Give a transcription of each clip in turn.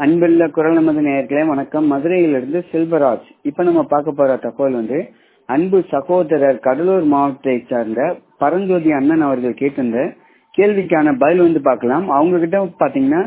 அன்புள்ள குரல் நமது நேயர்களே வணக்கம் மதுரையிலிருந்து செல்வராஜ் இப்ப நம்ம பார்க்க போற தகவல் வந்து அன்பு சகோதரர் கடலூர் மாவட்டத்தை சார்ந்த பரஞ்சோதி அண்ணன் அவர்கள் கேட்டிருந்த கேள்விக்கான பதில் வந்து பார்க்கலாம் அவங்க கிட்ட பாத்தீங்கன்னா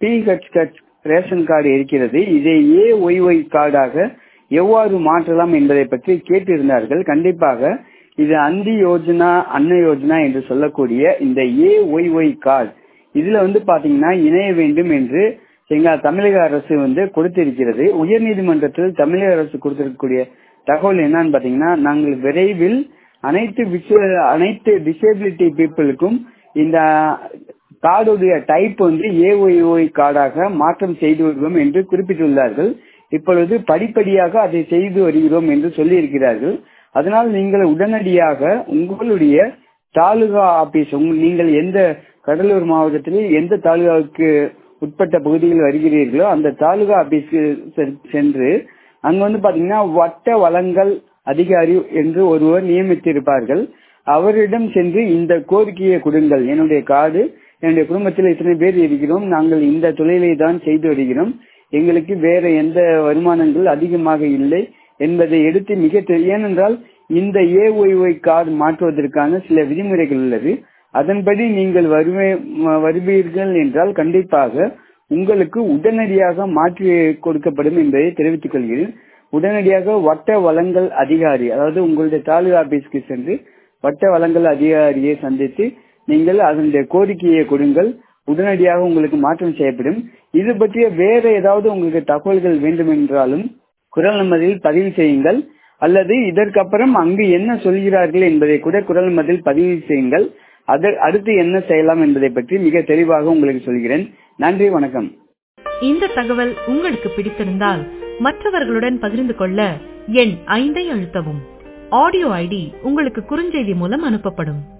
பிஹெச் ரேஷன் கார்டு இருக்கிறது இதை ஏ ஒய்ஒய் கார்டாக எவ்வாறு மாற்றலாம் என்பதை பற்றி கேட்டிருந்தார்கள் கண்டிப்பாக இது அந்தி யோஜனா அன்ன யோஜனா என்று சொல்லக்கூடிய இந்த ஏ ஒய்ஒய் கார்டு இதுல வந்து பாத்தீங்கன்னா இணைய வேண்டும் என்று எங்க தமிழக அரசு வந்து கொடுத்திருக்கிறது உயர்நீதிமன்றத்தில் தமிழக அரசு கொடுத்திருக்கக்கூடிய தகவல் என்னன்னு பாத்தீங்கன்னா நாங்கள் விரைவில் அனைத்து அனைத்து டிசேபிலிட்டி பீப்புளுக்கும் இந்த கார்டுடைய டைப் வந்து ஏஒய்ஒய் கார்டாக மாற்றம் செய்து வருவோம் என்று குறிப்பிட்டுள்ளார்கள் இப்பொழுது படிப்படியாக அதை செய்து வருகிறோம் என்று சொல்லி இருக்கிறார்கள் அதனால் நீங்கள் உடனடியாக உங்களுடைய தாலுகா ஆபீஸ் நீங்கள் எந்த கடலூர் மாவட்டத்தில் எந்த தாலுகாவுக்கு உட்பட்ட பகுதியில் வருகிறீர்களோ அந்த தாலுகா ஆபீஸ்க்கு சென்று அங்க வந்து பாத்தீங்கன்னா வட்ட வளங்கள் அதிகாரி என்று ஒருவர் நியமித்திருப்பார்கள் அவரிடம் சென்று இந்த கோரிக்கையை கொடுங்கள் என்னுடைய கார்டு என்னுடைய குடும்பத்தில் இத்தனை பேர் இருக்கிறோம் நாங்கள் இந்த தொழிலை தான் செய்து வருகிறோம் எங்களுக்கு வேற எந்த வருமானங்கள் அதிகமாக இல்லை என்பதை எடுத்து மிக ஏனென்றால் இந்த ஏஒய்ஒய் கார்டு மாற்றுவதற்கான சில விதிமுறைகள் உள்ளது அதன்படி நீங்கள் வருவே வருவீர்கள் என்றால் கண்டிப்பாக உங்களுக்கு உடனடியாக மாற்றி கொடுக்கப்படும் என்பதை தெரிவித்துக் கொள்கிறேன் உடனடியாக வட்ட வளங்கள் அதிகாரி அதாவது உங்களுடைய தாலுகா ஆபீஸ்க்கு சென்று வட்ட வளங்கள் அதிகாரியை சந்தித்து நீங்கள் அதனுடைய கோரிக்கையை கொடுங்கள் உடனடியாக உங்களுக்கு மாற்றம் செய்யப்படும் இது பற்றிய வேற ஏதாவது உங்களுக்கு தகவல்கள் வேண்டும் என்றாலும் குரல் நமதில் பதிவு செய்யுங்கள் அல்லது இதற்கப்புறம் அங்கு என்ன சொல்கிறார்கள் என்பதை கூட குரல் மதில் பதிவு செய்யுங்கள் அடுத்து என்ன செய்யலாம் என்பதை பற்றி மிக தெளிவாக உங்களுக்கு சொல்கிறேன் நன்றி வணக்கம் இந்த தகவல் உங்களுக்கு பிடித்திருந்தால் மற்றவர்களுடன் பகிர்ந்து கொள்ள எண் ஐந்தை அழுத்தவும் ஆடியோ ஐடி உங்களுக்கு குறுஞ்செய்தி மூலம் அனுப்பப்படும்